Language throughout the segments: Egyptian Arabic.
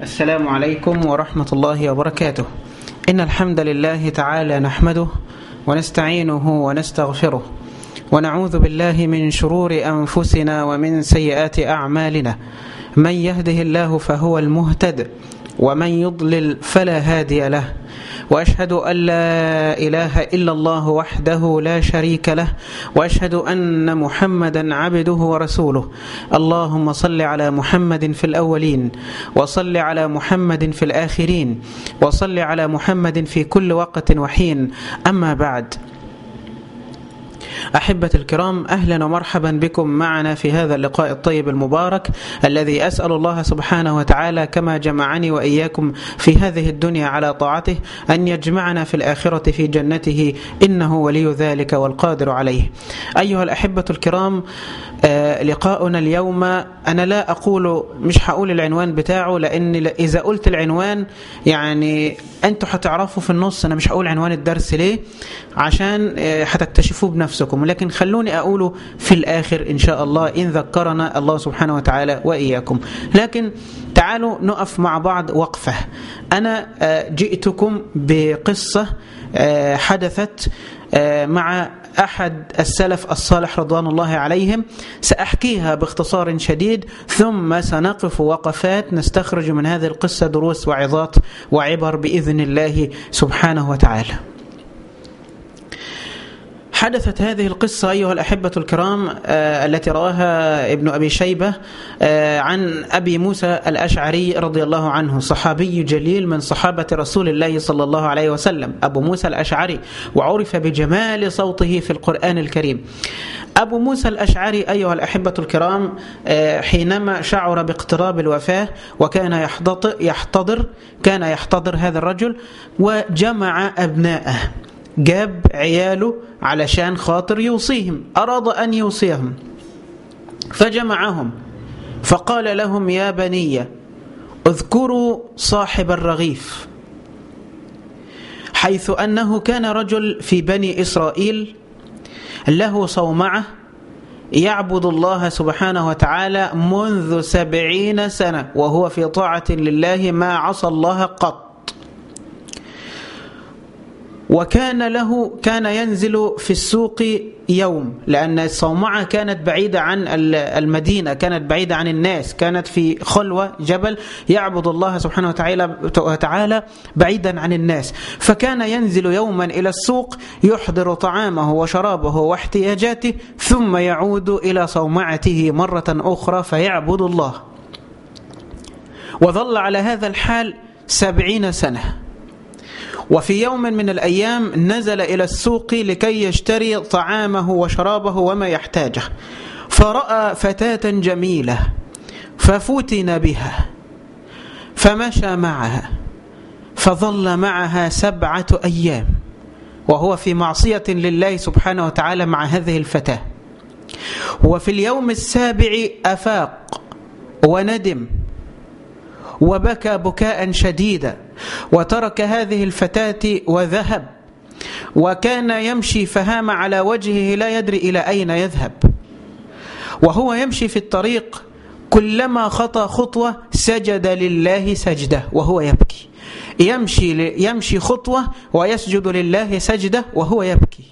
السلام عليكم ورحمة الله وبركاته إن الحمد لله تعالى نحمده ونستعينه ونستغفره ونعوذ بالله من شرور أنفسنا ومن سيئات أعمالنا من يهده الله فهو المهتد ومن يضلل فلا هادي له واشهد ان لا اله الا الله وحده لا شريك له واشهد ان محمدا عبده ورسوله اللهم صل على محمد في الاولين وصل على محمد في الاخرين وصل على محمد في كل وقت وحين اما بعد أحبة الكرام أهلا ومرحبا بكم معنا في هذا اللقاء الطيب المبارك الذي أسأل الله سبحانه وتعالى كما جمعني وإياكم في هذه الدنيا على طاعته أن يجمعنا في الآخرة في جنته إنه ولي ذلك والقادر عليه أيها الأحبة الكرام لقاؤنا اليوم أنا لا أقول مش هقول العنوان بتاعه لأن إذا قلت العنوان يعني أنتوا هتعرفوا في النص أنا مش هقول عنوان الدرس ليه عشان هتكتشفوه بنفسكم لكن خلوني أقوله في الآخر إن شاء الله إن ذكرنا الله سبحانه وتعالى وإياكم لكن تعالوا نقف مع بعض وقفة أنا جئتكم بقصة حدثت مع أحد السلف الصالح رضوان الله عليهم سأحكيها باختصار شديد ثم سنقف وقفات نستخرج من هذه القصة دروس وعظات وعبر بإذن الله سبحانه وتعالى حدثت هذه القصة أيها الأحبة الكرام آه التي رواها ابن أبي شيبة آه عن أبي موسى الأشعري رضي الله عنه صحابي جليل من صحابة رسول الله صلى الله عليه وسلم أبو موسى الأشعري وعرف بجمال صوته في القرآن الكريم أبو موسى الأشعري أيها الأحبة الكرام آه حينما شعر باقتراب الوفاة وكان يحتضر كان يحتضر هذا الرجل وجمع أبناءه جاب عياله علشان خاطر يوصيهم أراد أن يوصيهم فجمعهم فقال لهم يا بني اذكروا صاحب الرغيف حيث أنه كان رجل في بني إسرائيل له صومعة يعبد الله سبحانه وتعالى منذ سبعين سنة وهو في طاعة لله ما عصى الله قط وكان له كان ينزل في السوق يوم لأن الصومعة كانت بعيدة عن المدينة كانت بعيدة عن الناس كانت في خلوة جبل يعبد الله سبحانه وتعالى, وتعالى بعيدا عن الناس فكان ينزل يوما إلى السوق يحضر طعامه وشرابه واحتياجاته ثم يعود إلى صومعته مرة أخرى فيعبد الله وظل على هذا الحال سبعين سنة وفي يوم من الأيام نزل إلى السوق لكي يشتري طعامه وشرابه وما يحتاجه فرأى فتاة جميلة ففتن بها فمشى معها فظل معها سبعة أيام وهو في معصية لله سبحانه وتعالى مع هذه الفتاة وفي اليوم السابع أفاق وندم وبكى بكاء شديدا وترك هذه الفتاة وذهب وكان يمشي فهام على وجهه لا يدري إلى أين يذهب وهو يمشي في الطريق كلما خطى خطوة سجد لله سجدة وهو يبكي يمشي, يمشي خطوة ويسجد لله سجدة وهو يبكي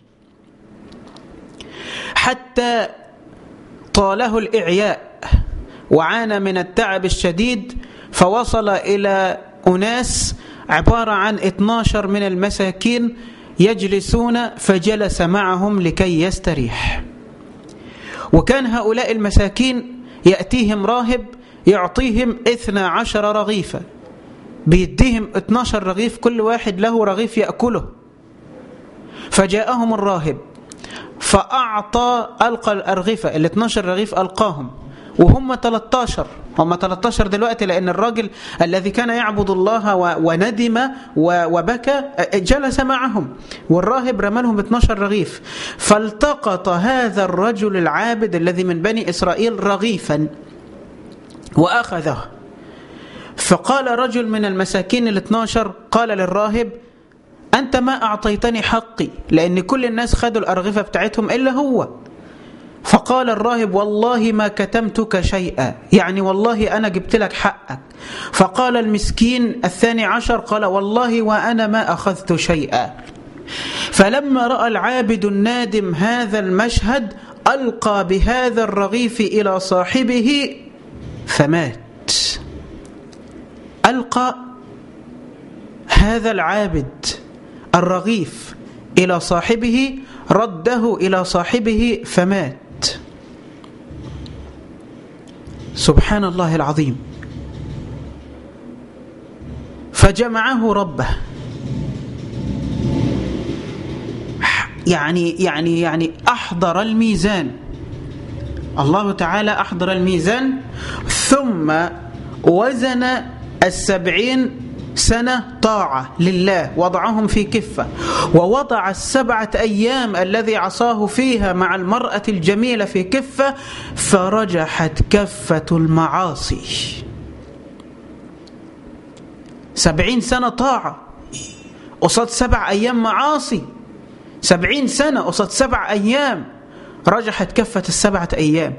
حتى طاله الإعياء وعانى من التعب الشديد فوصل إلى أناس عبارة عن 12 من المساكين يجلسون فجلس معهم لكي يستريح وكان هؤلاء المساكين يأتيهم راهب يعطيهم 12 رغيفا بيديهم 12 رغيف كل واحد له رغيف يأكله فجاءهم الراهب فأعطى ألقى الأرغفة ال 12 رغيف ألقاهم وهم 13 هم 13 دلوقتي لأن الراجل الذي كان يعبد الله وندم وبكى جلس معهم والراهب رمى لهم 12 رغيف فالتقط هذا الرجل العابد الذي من بني إسرائيل رغيفا وأخذه فقال رجل من المساكين ال 12 قال للراهب أنت ما أعطيتني حقي لأن كل الناس خدوا الأرغفة بتاعتهم إلا هو فقال الراهب والله ما كتمتك شيئا يعني والله أنا جبت لك حقك فقال المسكين الثاني عشر قال والله وأنا ما أخذت شيئا فلما رأى العابد النادم هذا المشهد ألقى بهذا الرغيف إلى صاحبه فمات ألقى هذا العابد الرغيف إلى صاحبه رده إلى صاحبه فمات سبحان الله العظيم فجمعه ربه يعني يعني يعني أحضر الميزان الله تعالى أحضر الميزان ثم وزن السبعين سنة طاعة لله وضعهم في كفة ووضع السبعة أيام الذي عصاه فيها مع المرأة الجميلة في كفة فرجحت كفة المعاصي سبعين سنة طاعة قصاد سبع أيام معاصي سبعين سنة قصاد سبع أيام رجحت كفة السبعة أيام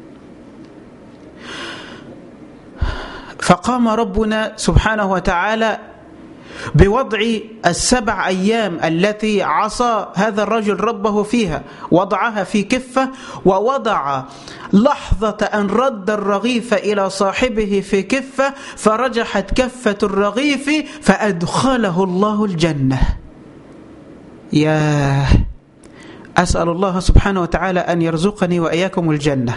فقام ربنا سبحانه وتعالى بوضع السبع أيام التي عصى هذا الرجل ربه فيها وضعها في كفة ووضع لحظة أن رد الرغيف إلى صاحبه في كفة فرجحت كفة الرغيف فأدخله الله الجنة يا أسأل الله سبحانه وتعالى أن يرزقني وإياكم الجنة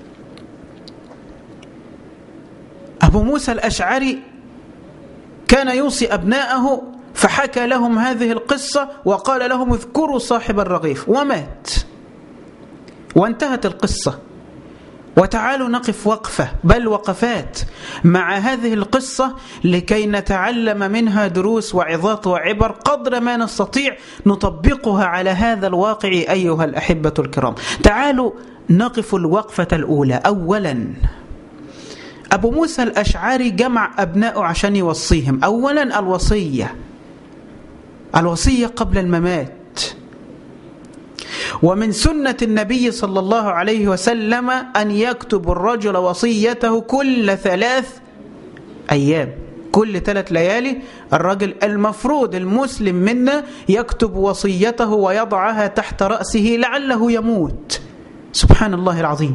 أبو موسى الأشعري كان يوصي أبناءه فحكى لهم هذه القصة وقال لهم اذكروا صاحب الرغيف ومات وانتهت القصة وتعالوا نقف وقفة بل وقفات مع هذه القصة لكي نتعلم منها دروس وعظات وعبر قدر ما نستطيع نطبقها على هذا الواقع أيها الأحبة الكرام تعالوا نقف الوقفة الأولى أولاً أبو موسى الأشعري جمع أبنائه عشان يوصيهم أولا الوصية الوصية قبل الممات ومن سنة النبي صلى الله عليه وسلم أن يكتب الرجل وصيته كل ثلاث أيام كل ثلاث ليالي الرجل المفروض المسلم منا يكتب وصيته ويضعها تحت رأسه لعله يموت سبحان الله العظيم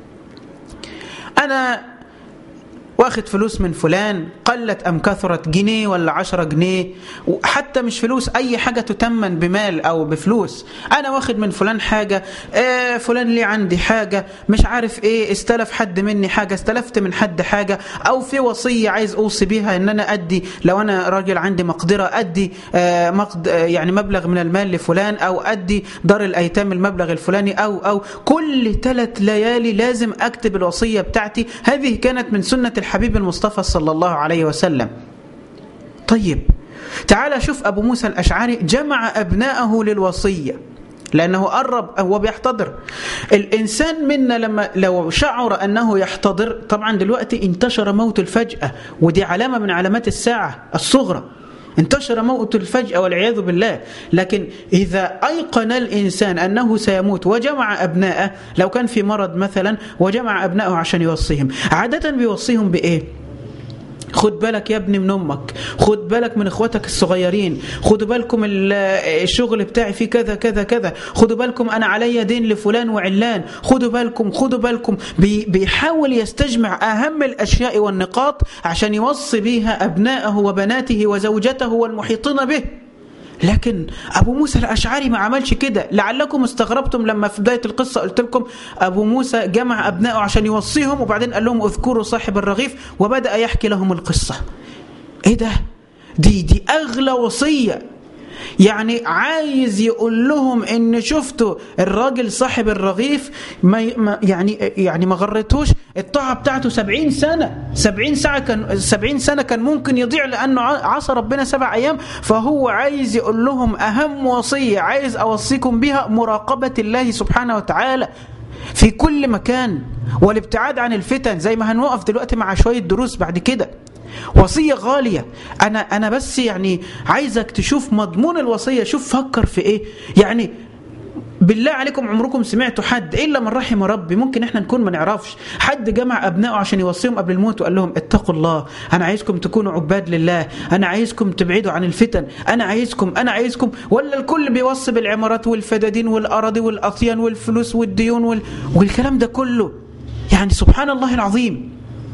أنا واخد فلوس من فلان قلت أم كثرت جنيه ولا عشرة جنيه حتى مش فلوس أي حاجة تتمن بمال أو بفلوس أنا واخد من فلان حاجة آه فلان لي عندي حاجة مش عارف إيه استلف حد مني حاجة استلفت من حد حاجة أو في وصية عايز أوصي بيها إن أنا أدي لو أنا راجل عندي مقدرة أدي آه مقد يعني مبلغ من المال لفلان أو أدي دار الأيتام المبلغ الفلاني أو أو كل ثلاث ليالي لازم أكتب الوصية بتاعتي هذه كانت من سنة الحبيب المصطفى صلى الله عليه وسلم طيب تعال شوف أبو موسى الأشعري جمع أبناءه للوصية لأنه قرب هو بيحتضر الإنسان منا لما لو شعر أنه يحتضر طبعا دلوقتي انتشر موت الفجأة ودي علامة من علامات الساعة الصغرى انتشر موت الفجأة والعياذ بالله لكن إذا أيقن الإنسان أنه سيموت وجمع أبناءه لو كان في مرض مثلا وجمع أبناءه عشان يوصيهم عادة بيوصيهم بإيه؟ خد بالك يا ابني من امك خد بالك من اخواتك الصغيرين خدوا بالكم الشغل بتاعي فيه كذا كذا كذا خدوا بالكم انا عليا دين لفلان وعلان خدوا بالكم خدوا بالكم بي بيحاول يستجمع اهم الاشياء والنقاط عشان يوصي بيها ابنائه وبناته وزوجته والمحيطين به لكن أبو موسى الأشعري ما عملش كده لعلكم استغربتم لما في بداية القصة قلت لكم أبو موسى جمع أبنائه عشان يوصيهم وبعدين قال لهم اذكروا صاحب الرغيف وبدأ يحكي لهم القصة إيه ده؟ دي دي أغلى وصية يعني عايز يقول لهم ان شفتوا الراجل صاحب الرغيف ما يعني يعني ما غرتوش الطاعه بتاعته 70 سنه 70 ساعه كان 70 سنه كان ممكن يضيع لانه عصى ربنا سبع ايام فهو عايز يقول لهم اهم وصيه عايز اوصيكم بها مراقبه الله سبحانه وتعالى في كل مكان والابتعاد عن الفتن زي ما هنوقف دلوقتي مع شويه دروس بعد كده وصية غالية أنا أنا بس يعني عايزك تشوف مضمون الوصية شوف فكر في إيه يعني بالله عليكم عمركم سمعتوا حد الا من رحم ربي ممكن احنا نكون ما نعرفش حد جمع ابنائه عشان يوصيهم قبل الموت وقال لهم اتقوا الله انا عايزكم تكونوا عباد لله انا عايزكم تبعدوا عن الفتن انا عايزكم انا عايزكم ولا الكل بيوصي بالعمارات والفدادين والاراضي والاطيان والفلوس والديون وال... والكلام ده كله يعني سبحان الله العظيم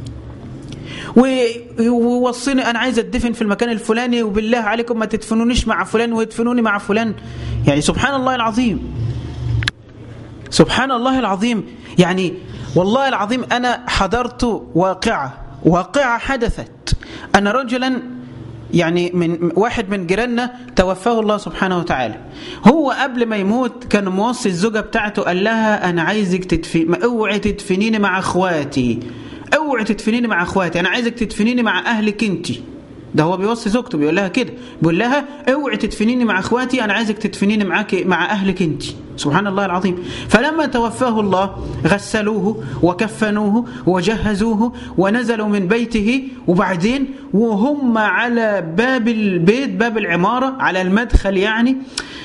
ووصيني انا عايز اتدفن في المكان الفلاني وبالله عليكم ما تدفنونيش مع فلان ويدفنوني مع فلان يعني سبحان الله العظيم سبحان الله العظيم يعني والله العظيم انا حضرت واقعه واقعه حدثت ان رجلا يعني من واحد من جيراننا توفاه الله سبحانه وتعالى هو قبل ما يموت كان موصي الزوجه بتاعته قال لها انا عايزك تدفي اوعي تدفنيني مع اخواتي اوعي تدفنيني مع اخواتي انا عايزك تدفنيني مع اهلك انت ده هو بيوصي زوجته بيقول لها كده بيقول لها اوعي تدفنيني مع اخواتي انا عايزك تدفنيني معاك مع اهلك انت سبحان الله العظيم فلما توفاه الله غسلوه وكفنوه وجهزوه ونزلوا من بيته وبعدين وهم على باب البيت باب العمارة على المدخل يعني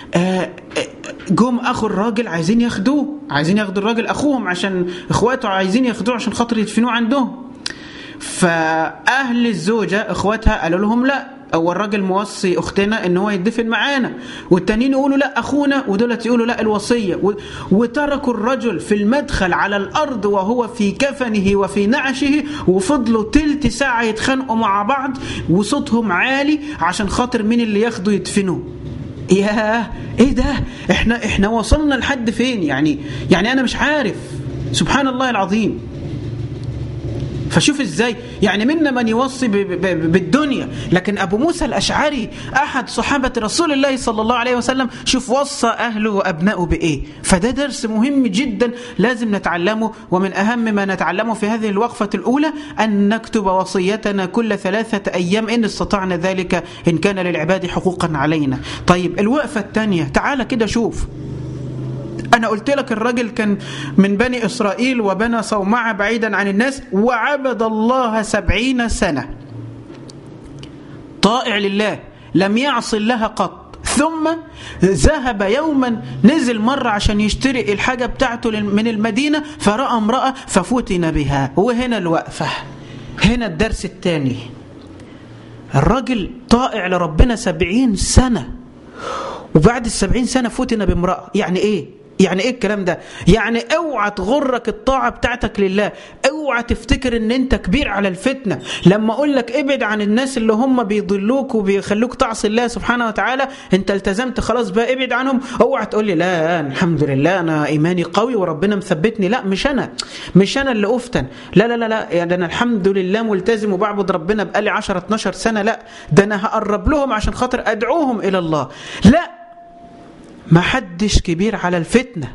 جم اخو الراجل عايزين ياخدوه عايزين ياخدوا الراجل اخوهم عشان اخواته عايزين ياخدوه عشان خاطر يدفنوه عندهم فاهل الزوجه اخواتها قالوا لهم لا هو الراجل موصي اختنا ان هو يدفن معانا والتانيين يقولوا لا اخونا ودولت يقولوا لا الوصيه وتركوا الرجل في المدخل على الارض وهو في كفنه وفي نعشه وفضلوا تلت ساعه يتخانقوا مع بعض وصوتهم عالي عشان خاطر مين اللي ياخده يدفنوه ياه ايه ده احنا احنا وصلنا لحد فين يعني يعني انا مش عارف سبحان الله العظيم فشوف ازاي يعني منا من يوصي بالدنيا لكن ابو موسى الاشعري احد صحابه رسول الله صلى الله عليه وسلم شوف وصى اهله وابنائه بايه فده درس مهم جدا لازم نتعلمه ومن اهم ما نتعلمه في هذه الوقفه الاولى ان نكتب وصيتنا كل ثلاثه ايام ان استطعنا ذلك ان كان للعباد حقوقا علينا طيب الوقفه الثانيه تعال كده شوف أنا قلت لك الراجل كان من بني إسرائيل وبنى صومعة بعيدا عن الناس وعبد الله سبعين سنة طائع لله لم يعص الله قط ثم ذهب يوما نزل مرة عشان يشتري الحاجة بتاعته من المدينة فرأى امرأة ففتن بها وهنا الوقفة هنا الدرس الثاني الراجل طائع لربنا سبعين سنة وبعد السبعين سنة فتن بامرأة يعني ايه يعني ايه الكلام ده يعني اوعى تغرك الطاعه بتاعتك لله اوعى تفتكر ان انت كبير على الفتنه لما اقول لك ابعد عن الناس اللي هم بيضلوك وبيخلوك تعصي الله سبحانه وتعالى انت التزمت خلاص بقى ابعد عنهم اوعى تقول لي لا الحمد لله انا ايماني قوي وربنا مثبتني لا مش انا مش انا اللي افتن لا لا لا لا يعني انا الحمد لله ملتزم وبعبد ربنا بقالي 10 12 سنه لا ده انا هقرب لهم عشان خاطر ادعوهم الى الله لا ما حدش كبير على الفتنة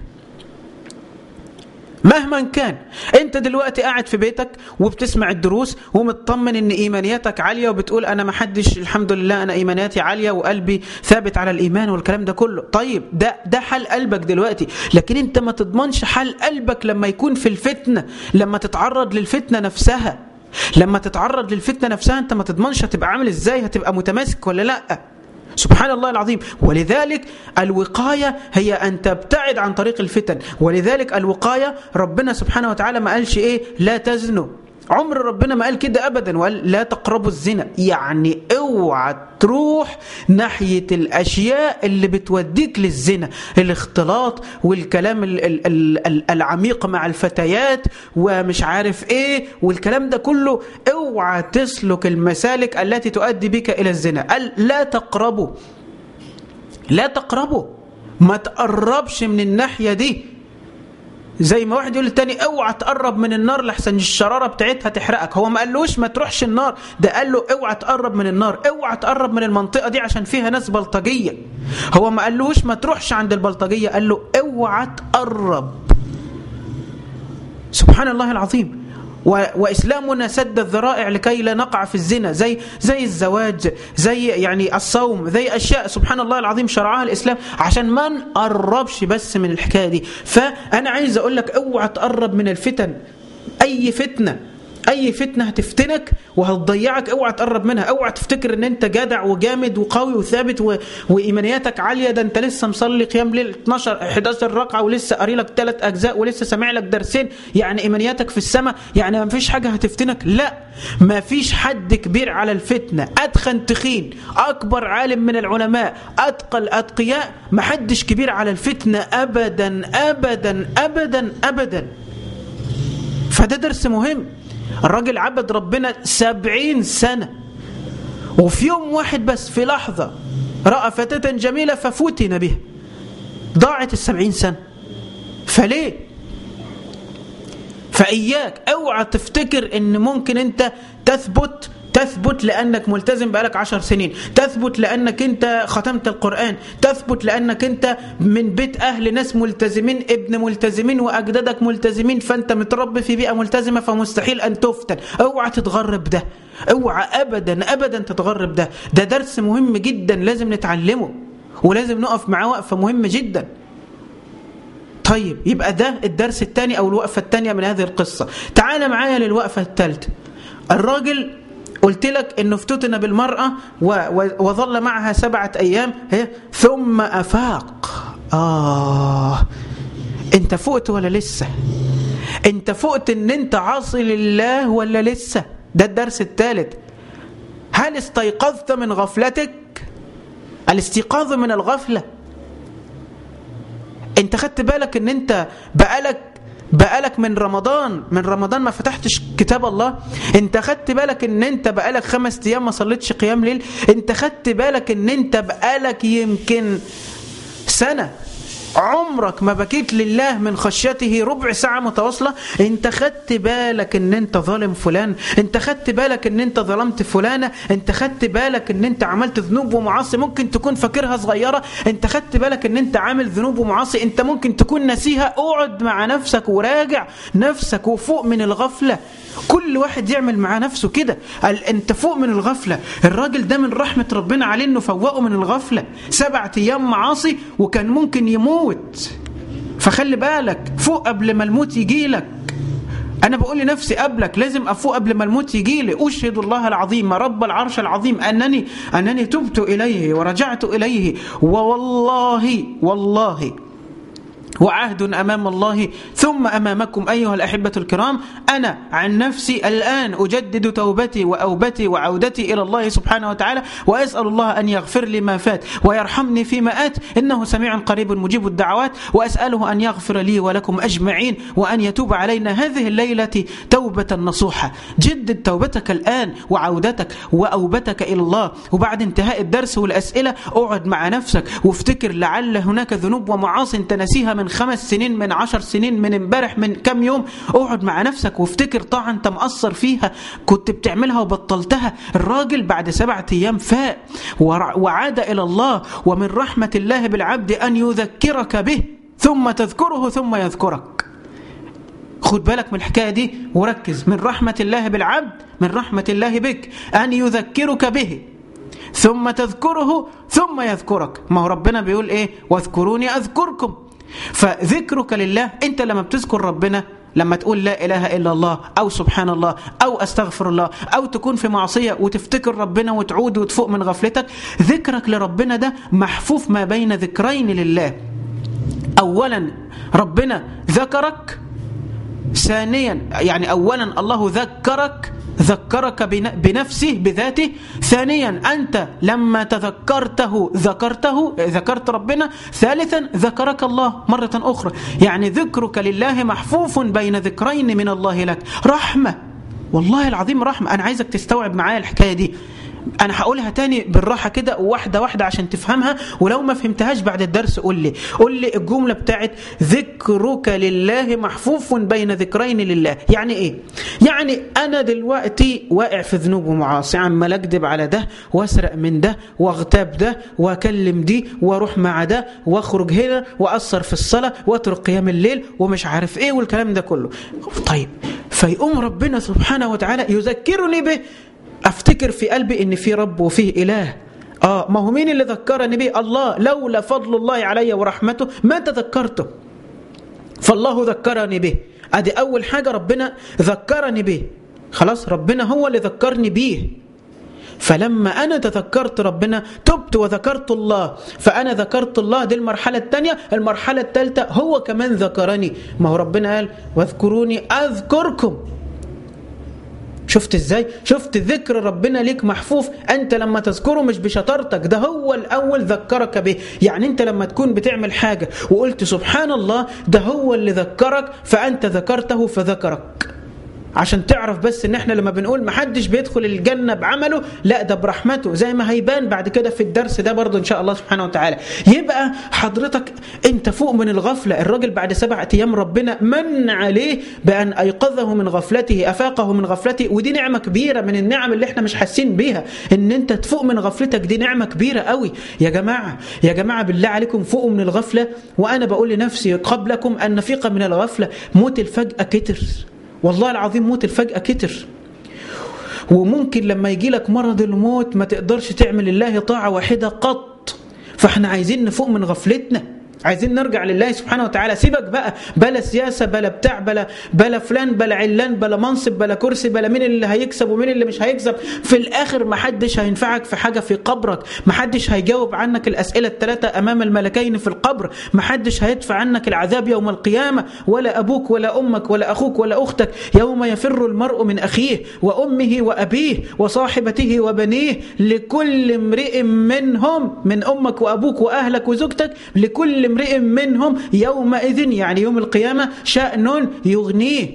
مهما كان انت دلوقتي قاعد في بيتك وبتسمع الدروس ومطمن ان ايمانياتك عالية وبتقول انا ما حدش الحمد لله انا ايمانياتي عالية وقلبي ثابت على الايمان والكلام ده كله طيب ده ده حال قلبك دلوقتي لكن انت ما تضمنش حال قلبك لما يكون في الفتنة لما تتعرض للفتنة نفسها لما تتعرض للفتنة نفسها انت ما تضمنش هتبقى عامل ازاي هتبقى متماسك ولا لا سبحان الله العظيم ولذلك الوقاية هي أن تبتعد عن طريق الفتن ولذلك الوقاية ربنا سبحانه وتعالى ما قالش إيه لا تزنوا عمر ربنا ما قال كده ابدا وقال لا تقربوا الزنا يعني اوعى تروح ناحيه الاشياء اللي بتوديك للزنا الاختلاط والكلام العميق مع الفتيات ومش عارف ايه والكلام ده كله اوعى تسلك المسالك التي تؤدي بك الى الزنا قال لا تقربوا لا تقربوا ما تقربش من الناحيه دي زي ما واحد يقول للتاني اوعى تقرب من النار لحسن الشرارة بتاعتها تحرقك هو ما قالوش ما تروحش النار ده قال له اوعى تقرب من النار اوعى تقرب من المنطقة دي عشان فيها ناس بلطجية هو ما قالوش ما تروحش عند البلطجية قال له اوعى تقرب سبحان الله العظيم واسلامنا سد الذرائع لكي لا نقع في الزنا زي زي الزواج زي يعني الصوم زي اشياء سبحان الله العظيم شرعها الاسلام عشان ما نقربش بس من الحكايه دي فانا عايز اقول لك اوعى تقرب من الفتن اي فتنه اي فتنه هتفتنك وهتضيعك اوعى تقرب منها اوعى تفتكر ان انت جدع وجامد وقوي وثابت و... وايمانياتك عاليه ده انت لسه مصلي قيام ليل 12 11 ركعه ولسه قاري لك ثلاث اجزاء ولسه سامع لك درسين يعني ايمانياتك في السماء يعني ما فيش حاجه هتفتنك لا ما فيش حد كبير على الفتنه ادخن تخين اكبر عالم من العلماء اتقى الاتقياء ما حدش كبير على الفتنه ابدا ابدا ابدا ابدا فده درس مهم الراجل عبد ربنا سبعين سنة وفي يوم واحد بس في لحظة رأى فتاة جميلة ففتن بها ضاعت السبعين سنة فليه فإياك اوعى تفتكر ان ممكن انت تثبت تثبت لأنك ملتزم بقالك عشر سنين تثبت لأنك أنت ختمت القرآن تثبت لأنك أنت من بيت أهل ناس ملتزمين ابن ملتزمين وأجدادك ملتزمين فأنت متربي في بيئة ملتزمة فمستحيل أن تفتن اوعى تتغرب ده اوعى أبدا أبدا تتغرب ده ده درس مهم جدا لازم نتعلمه ولازم نقف معاه وقفة مهمة جدا طيب يبقى ده الدرس الثاني أو الوقفة الثانية من هذه القصة تعال معايا للوقفة الثالثة الراجل قلت لك انه افتتن بالمرأة وظل معها سبعة ايام هي ثم افاق آه انت فقت ولا لسه انت فقت ان انت عاصي لله ولا لسه ده الدرس الثالث هل استيقظت من غفلتك الاستيقاظ من الغفلة انت خدت بالك ان انت بقالك بقالك من رمضان من رمضان ما فتحتش كتاب الله انت خدت بالك ان انت بقالك خمس ايام ما صليتش قيام ليل انت خدت بالك ان انت بقالك يمكن سنة عمرك ما بكيت لله من خشيته ربع ساعة متواصلة انت خدت بالك ان انت ظالم فلان انت خدت بالك ان انت ظلمت فلانة انت خدت بالك ان انت عملت ذنوب ومعاصي ممكن تكون فاكرها صغيرة انت خدت بالك ان انت عامل ذنوب ومعاصي انت ممكن تكون نسيها اقعد مع نفسك وراجع نفسك وفوق من الغفلة كل واحد يعمل مع نفسه كده قال انت فوق من الغفلة الراجل ده من رحمة ربنا عليه انه فوقه من الغفلة سبعة ايام معاصي وكان ممكن يموت فخلي بالك فوق قبل ما الموت يجي لك أنا بقول لنفسي قبلك لازم أفوق قبل ما الموت يجي لي أشهد الله العظيم رب العرش العظيم أنني أنني تبت إليه ورجعت إليه ووالله والله وعهد أمام الله ثم أمامكم أيها الأحبة الكرام أنا عن نفسي الآن أجدد توبتي وأوبتي وعودتي إلى الله سبحانه وتعالى وأسأل الله أن يغفر لي ما فات ويرحمني فيما آت إنه سميع قريب مجيب الدعوات وأسأله أن يغفر لي ولكم أجمعين وأن يتوب علينا هذه الليلة توبة نصوحة جدد توبتك الآن وعودتك وأوبتك إلى الله وبعد انتهاء الدرس والأسئلة اقعد مع نفسك وافتكر لعل هناك ذنوب ومعاصي انت نسيها من خمس سنين من عشر سنين من امبارح من كم يوم اقعد مع نفسك وافتكر طاعة انت مقصر فيها كنت بتعملها وبطلتها الراجل بعد سبعة ايام فاق وعاد الى الله ومن رحمة الله بالعبد ان يذكرك به ثم تذكره ثم يذكرك خد بالك من الحكاية دي وركز من رحمة الله بالعبد من رحمة الله بك أن يذكرك به ثم تذكره ثم يذكرك ما هو ربنا بيقول ايه واذكروني أذكركم فذكرك لله انت لما بتذكر ربنا لما تقول لا إله إلا الله أو سبحان الله أو أستغفر الله أو تكون في معصية وتفتكر ربنا وتعود وتفوق من غفلتك ذكرك لربنا ده محفوف ما بين ذكرين لله أولا ربنا ذكرك ثانيا يعني أولا الله ذكرك ذكرك بنفسه بذاته ثانيا أنت لما تذكرته ذكرته ذكرت ربنا ثالثا ذكرك الله مرة أخرى يعني ذكرك لله محفوف بين ذكرين من الله لك رحمة والله العظيم رحمة أنا عايزك تستوعب معايا الحكاية دي انا هقولها تاني بالراحه كده واحده واحده عشان تفهمها ولو ما فهمتهاش بعد الدرس قول لي قول لي الجمله بتاعت ذكرك لله محفوف بين ذكرين لله يعني ايه يعني انا دلوقتي واقع في ذنوب ومعاصي عمال اكذب على ده واسرق من ده واغتاب ده واكلم دي واروح مع ده واخرج هنا واثر في الصلاه واترك قيام الليل ومش عارف ايه والكلام ده كله طيب فيقوم ربنا سبحانه وتعالى يذكرني به افتكر في قلبي ان في رب وفيه اله اه ما هو مين اللي ذكرني به الله لولا فضل الله علي ورحمته ما تذكرته فالله ذكرني به ادي اول حاجه ربنا ذكرني به خلاص ربنا هو اللي ذكرني بيه فلما أنا تذكرت ربنا تبت وذكرت الله فأنا ذكرت الله دي المرحلة الثانية المرحلة الثالثة هو كمان ذكرني ما هو ربنا قال واذكروني أذكركم شفت ازاي شفت ذكر ربنا ليك محفوف انت لما تذكره مش بشطارتك ده هو الاول ذكرك به يعني انت لما تكون بتعمل حاجة وقلت سبحان الله ده هو اللي ذكرك فانت ذكرته فذكرك عشان تعرف بس ان احنا لما بنقول محدش بيدخل الجنة بعمله لا ده برحمته زي ما هيبان بعد كده في الدرس ده برضه ان شاء الله سبحانه وتعالى يبقى حضرتك انت فوق من الغفلة الراجل بعد سبعة ايام ربنا من عليه بان ايقظه من غفلته افاقه من غفلته ودي نعمة كبيرة من النعم اللي احنا مش حاسين بيها ان انت تفوق من غفلتك دي نعمة كبيرة قوي يا جماعة يا جماعة بالله عليكم فوقوا من الغفلة وانا بقول لنفسي قبلكم ان نفيق من الغفلة موت الفجأة كتر والله العظيم موت الفجأة كتر وممكن لما يجي لك مرض الموت ما تقدرش تعمل الله طاعة واحدة قط فاحنا عايزين نفوق من غفلتنا عايزين نرجع لله سبحانه وتعالى سيبك بقى بلا سياسة بلا بتاع بلا بلا فلان بلا علان بلا منصب بلا كرسي بلا مين اللي هيكسب ومين اللي مش هيكسب في الآخر ما حدش هينفعك في حاجة في قبرك ما حدش هيجاوب عنك الأسئلة الثلاثة أمام الملكين في القبر ما حدش هيدفع عنك العذاب يوم القيامة ولا أبوك ولا أمك ولا أخوك ولا أختك يوم يفر المرء من أخيه وأمه وأبيه وصاحبته وبنيه لكل امرئ منهم من أمك وأبوك وأهلك وزوجتك لكل امرئ منهم يومئذ يعني يوم القيامة شأن يغنيه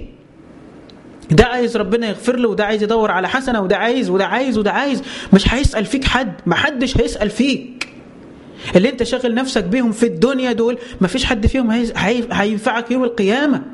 ده عايز ربنا يغفر له وده عايز يدور على حسنة وده عايز وده عايز وده عايز مش هيسأل فيك حد ما حدش هيسأل فيك اللي انت شاغل نفسك بيهم في الدنيا دول ما فيش حد فيهم هينفعك يوم القيامة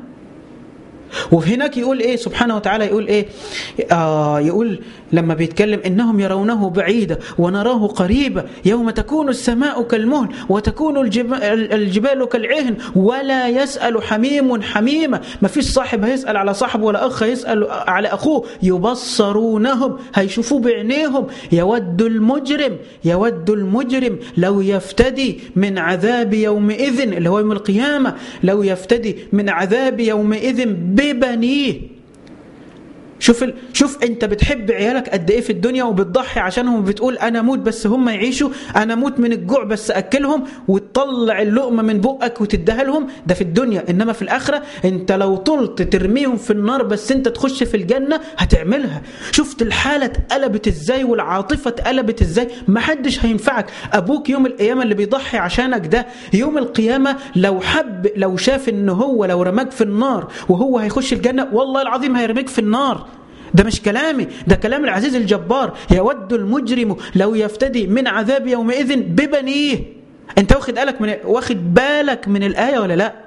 وهناك يقول ايه سبحانه وتعالى يقول ايه آه يقول لما بيتكلم انهم يرونه بعيدا ونراه قريبا يوم تكون السماء كالمهل وتكون الجبال, الجبال كالعهن ولا يسأل حميم حميمة ما فيش صاحب هيسأل على صاحب ولا أخ هيسأل على أخوه يبصرونهم هيشوفوه بعينيهم يود المجرم يود المجرم لو يفتدي من عذاب يومئذ اللي هو يوم القيامة لو يفتدي من عذاب يومئذ ببنيه شوف ال... شوف انت بتحب عيالك قد ايه في الدنيا وبتضحي عشانهم وبتقول انا اموت بس هم يعيشوا انا اموت من الجوع بس اكلهم وتطلع اللقمه من بقك وتديها لهم ده في الدنيا انما في الاخره انت لو طلت ترميهم في النار بس انت تخش في الجنه هتعملها شفت الحاله اتقلبت ازاي والعاطفه اتقلبت ازاي ما حدش هينفعك ابوك يوم القيامه اللي بيضحي عشانك ده يوم القيامه لو حب لو شاف ان هو لو رماك في النار وهو هيخش الجنه والله العظيم هيرميك في النار ده مش كلامي ده كلام العزيز الجبار يود المجرم لو يفتدي من عذاب يومئذ ببنيه انت واخد بالك من واخد بالك من الآية ولا لا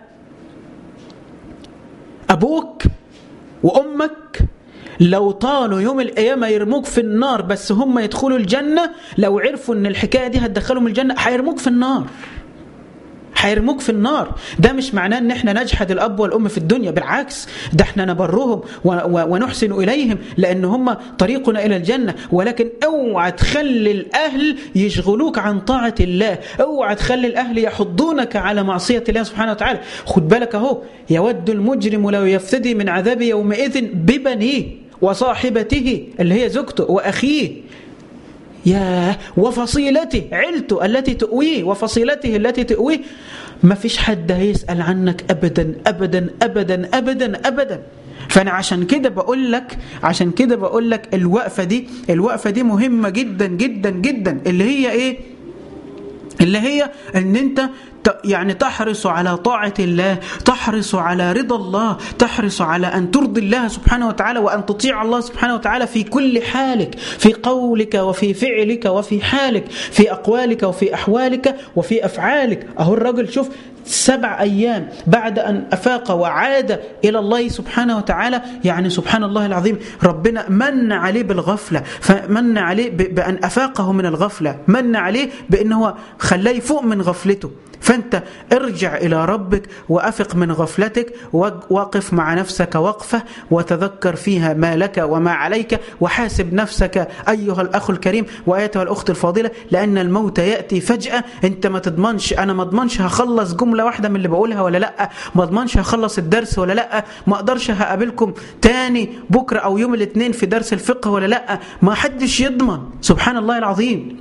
أبوك وأمك لو طالوا يوم القيامة يرموك في النار بس هم يدخلوا الجنة لو عرفوا ان الحكاية دي هتدخلهم الجنة هيرموك في النار هيرموك في النار ده مش معناه ان احنا نجحد الاب والام في الدنيا بالعكس ده احنا نبرهم ونحسن اليهم لان هم طريقنا الى الجنه ولكن اوعى تخلي الاهل يشغلوك عن طاعه الله اوعى تخلي الاهل يحضونك على معصيه الله سبحانه وتعالى خد بالك اهو يود المجرم لو يفتدي من عذاب يومئذ ببنيه وصاحبته اللي هي زوجته واخيه يا وفصيلته عيلته التي تؤويه وفصيلته التي تؤويه ما فيش حد هيسأل عنك أبدا أبدا أبدا أبدا أبدا فأنا عشان كده بقول لك عشان كده بقول لك الوقفة دي الوقفة دي مهمة جدا جدا جدا اللي هي إيه اللي هي ان انت يعني تحرص على طاعة الله تحرص على رضا الله تحرص على أن ترضي الله سبحانه وتعالى وأن تطيع الله سبحانه وتعالى في كل حالك في قولك وفي فعلك وفي حالك في أقوالك وفي أحوالك وفي أفعالك أهو الرجل شوف سبع أيام بعد أن أفاق وعاد إلى الله سبحانه وتعالى يعني سبحان الله العظيم ربنا من عليه بالغفلة فمن عليه بأن أفاقه من الغفلة من عليه بأنه خلاه يفوق من غفلته فأنت ارجع إلى ربك وأفق من غفلتك وقف مع نفسك وقفة وتذكر فيها ما لك وما عليك وحاسب نفسك أيها الأخ الكريم وأيتها الأخت الفاضلة لأن الموت يأتي فجأة أنت ما تضمنش أنا ما اضمنش هخلص جملة جملة واحدة من اللي بقولها ولا لأ ما اضمنش هخلص الدرس ولا لأ ما اقدرش هقابلكم تاني بكرة أو يوم الاثنين في درس الفقه ولا لأ ما حدش يضمن سبحان الله العظيم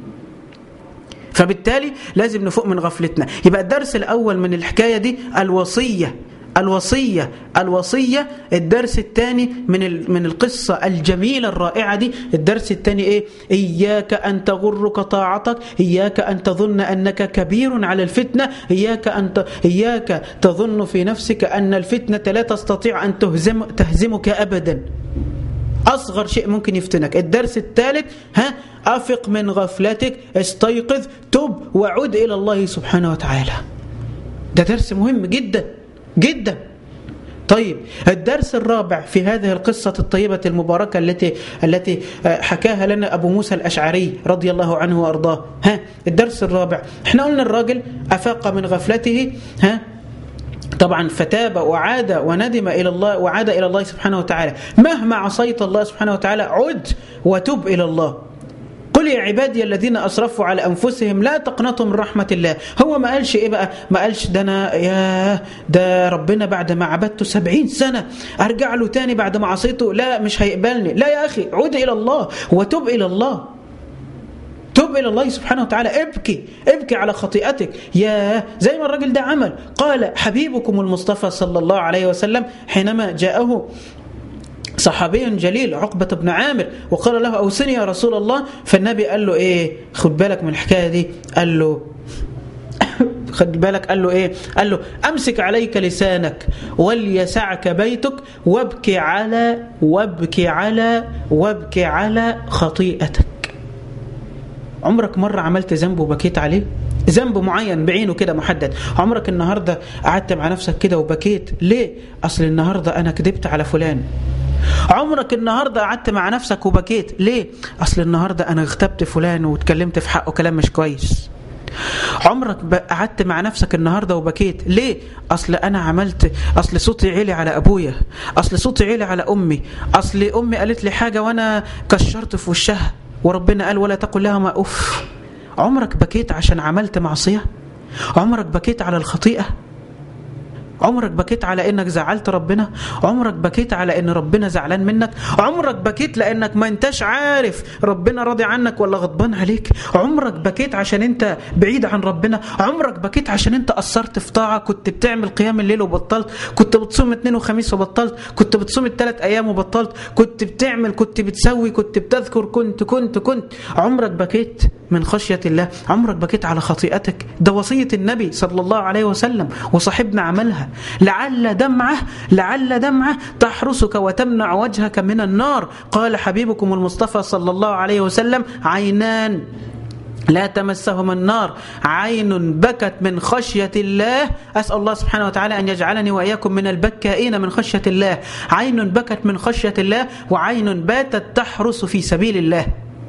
فبالتالي لازم نفوق من غفلتنا يبقى الدرس الأول من الحكاية دي الوصية الوصية الوصية الدرس الثاني من من القصة الجميلة الرائعة دي الدرس الثاني إيه إياك أن تغرك طاعتك إياك أن تظن أنك كبير على الفتنة إياك أن ت... إياك تظن في نفسك أن الفتنة لا تستطيع أن تهزم... تهزمك أبدا أصغر شيء ممكن يفتنك الدرس الثالث ها أفق من غفلتك استيقظ تب وعد إلى الله سبحانه وتعالى ده درس مهم جدا جدا طيب الدرس الرابع في هذه القصة الطيبة المباركة التي التي حكاها لنا أبو موسى الأشعري رضي الله عنه وأرضاه ها الدرس الرابع احنا قلنا الراجل أفاق من غفلته ها طبعا فتاب وعاد وندم إلى الله وعاد إلى الله سبحانه وتعالى مهما عصيت الله سبحانه وتعالى عد وتب إلى الله قل يا عبادي الذين أسرفوا على أنفسهم لا تقنطوا من رحمة الله هو ما قالش إيه بقى ما قالش ده أنا يا ده ربنا بعد ما عبدته سبعين سنة أرجع له تاني بعد ما عصيته لا مش هيقبلني لا يا أخي عود إلى الله وتب إلى الله تب إلى الله سبحانه وتعالى ابكي ابكي على خطيئتك يا زي ما الراجل ده عمل قال حبيبكم المصطفى صلى الله عليه وسلم حينما جاءه صحابي جليل عقبة بن عامر وقال له أوصني يا رسول الله فالنبي قال له إيه خد بالك من الحكاية دي قال له خد بالك قال له ايه قال له امسك عليك لسانك وليسعك بيتك وابكي على وابكي على وابكي على خطيئتك عمرك مرة عملت ذنب وبكيت عليه ذنب معين بعينه كده محدد عمرك النهاردة قعدت مع نفسك كده وبكيت ليه أصل النهاردة أنا كذبت على فلان عمرك النهاردة قعدت مع نفسك وبكيت ليه أصل النهاردة أنا اغتبت فلان واتكلمت في حقه كلام مش كويس عمرك قعدت مع نفسك النهارده وبكيت ليه اصل انا عملت اصل صوتي عالي على ابويا اصل صوتي عالي على امي اصل امي قالت لي حاجه وانا كشرت في وشها وربنا قال ولا تقل لها ما اف عمرك بكيت عشان عملت معصيه عمرك بكيت على الخطيئه عمرك بكيت على انك زعلت ربنا عمرك بكيت على ان ربنا زعلان منك عمرك بكيت لانك ما انتش عارف ربنا راضي عنك ولا غضبان عليك عمرك بكيت عشان انت بعيد عن ربنا عمرك بكيت عشان انت قصرت في طاعه كنت بتعمل قيام الليل وبطلت كنت بتصوم اثنين وخميس وبطلت كنت بتصوم الثلاث ايام وبطلت كنت بتعمل كنت بتسوي كنت بتذكر كنت كنت كنت عمرك بكيت من خشية الله عمرك بكيت على خطيئتك ده وصية النبي صلى الله عليه وسلم وصاحبنا عملها لعل دمعة لعل دمعة تحرسك وتمنع وجهك من النار قال حبيبكم المصطفى صلى الله عليه وسلم عينان لا تمسهما النار عين بكت من خشية الله أسأل الله سبحانه وتعالى أن يجعلني وإياكم من البكائين من خشية الله عين بكت من خشية الله وعين باتت تحرس في سبيل الله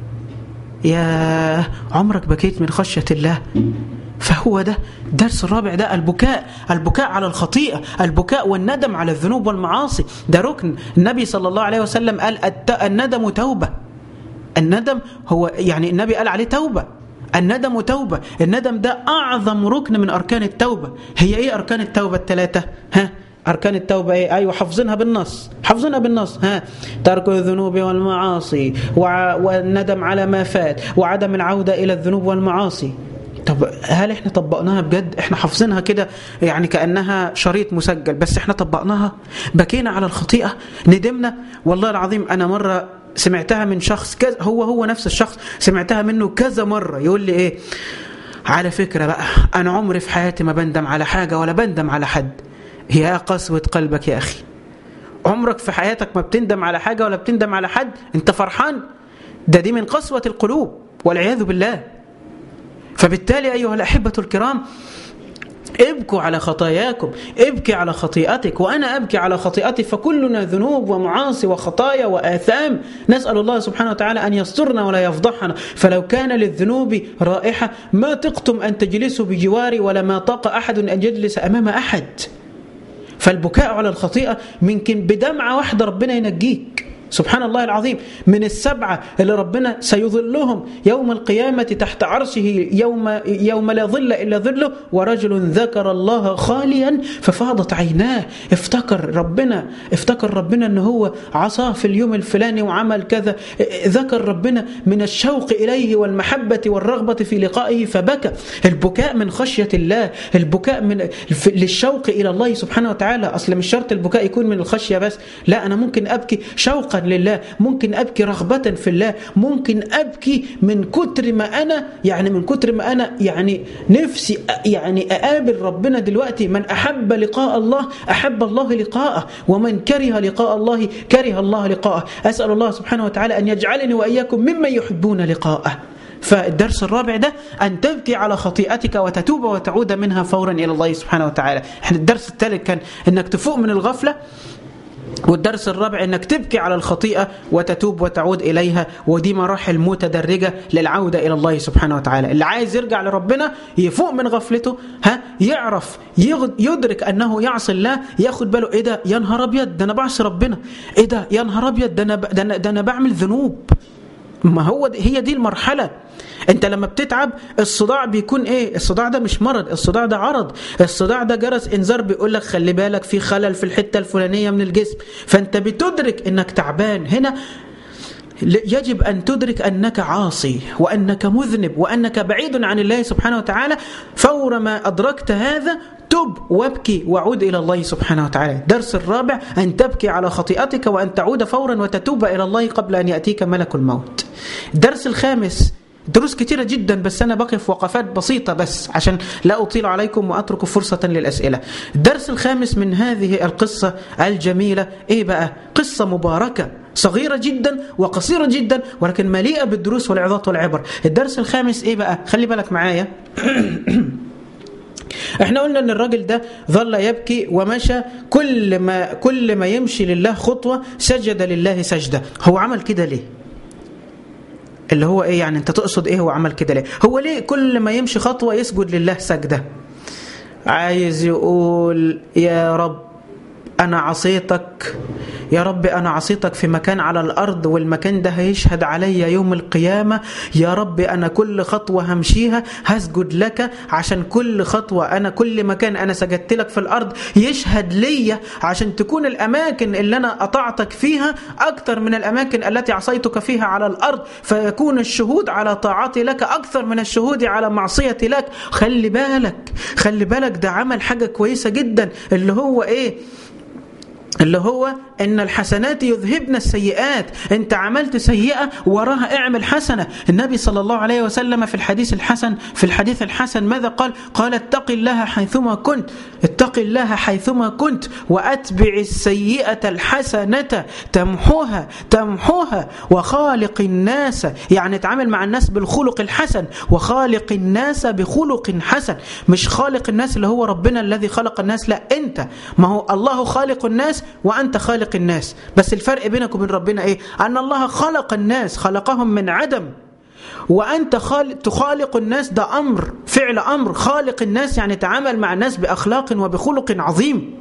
يا عمرك بكيت من خشية الله فهو ده الدرس الرابع ده البكاء البكاء على الخطيئة البكاء والندم على الذنوب والمعاصي ده ركن النبي صلى الله عليه وسلم قال الندم توبة الندم هو يعني النبي قال عليه توبة الندم توبة الندم ده أعظم ركن من أركان التوبة هي إيه أركان التوبة الثلاثة ها أركان التوبة إيه؟ أيوة حافظينها بالنص حافظينها بالنص ها ترك الذنوب والمعاصي وع... والندم على ما فات وعدم العودة إلى الذنوب والمعاصي طب هل احنا طبقناها بجد احنا حافظينها كده يعني كأنها شريط مسجل بس احنا طبقناها بكينا على الخطيئة ندمنا والله العظيم أنا مرة سمعتها من شخص كذا هو هو نفس الشخص سمعتها منه كذا مرة يقول لي ايه على فكرة بقى أنا عمري في حياتي ما بندم على حاجة ولا بندم على حد يا قسوة قلبك يا أخي عمرك في حياتك ما بتندم على حاجة ولا بتندم على حد انت فرحان ده دي من قسوة القلوب والعياذ بالله فبالتالي أيها الأحبة الكرام ابكوا على خطاياكم ابكي على خطيئتك وأنا أبكي على خطيئتي فكلنا ذنوب ومعاصي وخطايا وآثام نسأل الله سبحانه وتعالى أن يسترنا ولا يفضحنا فلو كان للذنوب رائحة ما طقتم أن تجلسوا بجواري ولا ما طاق أحد أن يجلس أمام أحد فالبكاء على الخطيئة ممكن بدمعة واحدة ربنا ينجيك سبحان الله العظيم من السبعة اللي ربنا سيظلهم يوم القيامة تحت عرشه يوم, يوم لا ظل إلا ظله ورجل ذكر الله خاليا ففاضت عيناه افتكر ربنا افتكر ربنا أنه هو عصاه في اليوم الفلاني وعمل كذا ذكر ربنا من الشوق إليه والمحبة والرغبة في لقائه فبكى البكاء من خشية الله البكاء من للشوق إلى الله سبحانه وتعالى أصل مش شرط البكاء يكون من الخشية بس لا أنا ممكن أبكي شوقا لله ممكن أبكي رغبة في الله ممكن أبكي من كتر ما أنا يعني من كتر ما أنا يعني نفسي يعني أقابل ربنا دلوقتي من أحب لقاء الله أحب الله لقاءه ومن كره لقاء الله كره الله لقاءه أسأل الله سبحانه وتعالى أن يجعلني وإياكم ممن يحبون لقاءه فالدرس الرابع ده أن تبكي على خطيئتك وتتوب وتعود منها فورا إلى الله سبحانه وتعالى احنا الدرس الثالث كان أنك تفوق من الغفلة والدرس الرابع انك تبكي على الخطيئة وتتوب وتعود إليها ودي مراحل متدرجة للعودة إلى الله سبحانه وتعالى اللي عايز يرجع لربنا يفوق من غفلته ها يعرف يدرك أنه يعصي الله ياخد باله إيه ده يا نهار أبيض ده أنا بعصي ربنا إيه ده يا نهار أبيض ده أنا, ده أنا, ده أنا بعمل ذنوب ما هو هي دي المرحلة انت لما بتتعب الصداع بيكون ايه الصداع ده مش مرض الصداع ده عرض الصداع ده جرس انذار بيقول لك خلي بالك في خلل في الحتة الفلانية من الجسم فانت بتدرك انك تعبان هنا يجب أن تدرك أنك عاصي وأنك مذنب وأنك بعيد عن الله سبحانه وتعالى فور ما أدركت هذا تب وابكي وعود إلى الله سبحانه وتعالى درس الرابع أن تبكي على خطيئتك وأن تعود فورا وتتوب إلى الله قبل أن يأتيك ملك الموت الدرس الخامس دروس كتيرة جدا بس أنا بقف وقفات بسيطة بس عشان لا أطيل عليكم وأترك فرصة للأسئلة الدرس الخامس من هذه القصة الجميلة إيه بقى؟ قصة مباركة صغيرة جدا وقصيرة جدا ولكن مليئة بالدروس والعظات والعبر الدرس الخامس إيه بقى؟ خلي بالك معايا احنا قلنا ان الراجل ده ظل يبكي ومشى كل ما كل ما يمشي لله خطوه سجد لله سجده هو عمل كده ليه اللي هو ايه يعني انت تقصد ايه هو عمل كده ليه هو ليه كل ما يمشي خطوه يسجد لله سجده عايز يقول يا رب أنا عصيتك يا رب أنا عصيتك في مكان على الأرض والمكان ده هيشهد علي يوم القيامة يا رب أنا كل خطوة همشيها هسجد لك عشان كل خطوة أنا كل مكان أنا سجدت لك في الأرض يشهد لي عشان تكون الأماكن اللي أنا أطعتك فيها أكثر من الأماكن التي عصيتك فيها على الأرض فيكون الشهود على طاعتي لك أكثر من الشهود على معصيتي لك خلي بالك خلي بالك ده عمل حاجة كويسة جدا اللي هو إيه اللي هو ان الحسنات يذهبن السيئات انت عملت سيئة وراها اعمل حسنة النبي صلى الله عليه وسلم في الحديث الحسن في الحديث الحسن ماذا قال قال اتق الله حيثما كنت اتق الله حيثما كنت واتبع السيئة الحسنة تمحوها تمحوها وخالق الناس يعني اتعامل مع الناس بالخلق الحسن وخالق الناس بخلق حسن مش خالق الناس اللي هو ربنا الذي خلق الناس لا انت ما هو الله خالق الناس وأنت خالق الناس بس الفرق بينك وبين ربنا إيه أن الله خلق الناس خلقهم من عدم وأنت خالق تخالق الناس ده أمر فعل أمر خالق الناس يعني تعامل مع الناس بأخلاق وبخلق عظيم